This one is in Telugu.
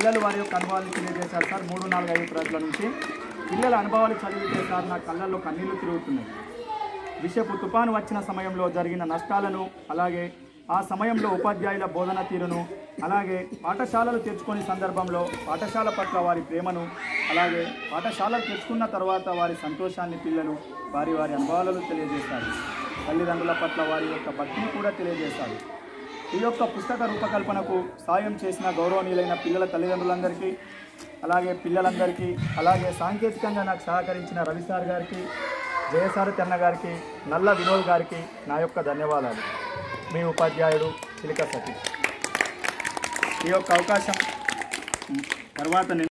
పిల్లలు వారి యొక్క అనుభవాలను తెలియజేశారు సార్ మూడు నాలుగు ఐదు తరగతుల నుంచి పిల్లల అనుభవాలు చదివితే సార్ నా కళ్ళల్లో కన్నీళ్లు తిరుగుతున్నాయి విషపు తుపాను వచ్చిన సమయంలో జరిగిన నష్టాలను అలాగే ఆ సమయంలో ఉపాధ్యాయుల బోధన తీరును అలాగే పాఠశాలలు తెచ్చుకునే సందర్భంలో పాఠశాల పట్ల వారి ప్రేమను అలాగే పాఠశాలలు తెచ్చుకున్న తర్వాత వారి సంతోషాన్ని పిల్లలు వారి వారి అనుభవాలను తెలియజేస్తారు తల్లిదండ్రుల పట్ల వారి యొక్క భక్తిని కూడా తెలియజేస్తారు ఈ యొక్క పుస్తక రూపకల్పనకు సాయం చేసిన గౌరవనీయులైన పిల్లల తల్లిదండ్రులందరికీ అలాగే పిల్లలందరికీ అలాగే సాంకేతికంగా నాకు సహకరించిన రవి సార్ గారికి జయసారథి అన్న గారికి నల్ల వినోద్ గారికి నా యొక్క ధన్యవాదాలు మీ ఉపాధ్యాయుడు చిలిక సతీష్ ఈ యొక్క అవకాశం తర్వాత నేను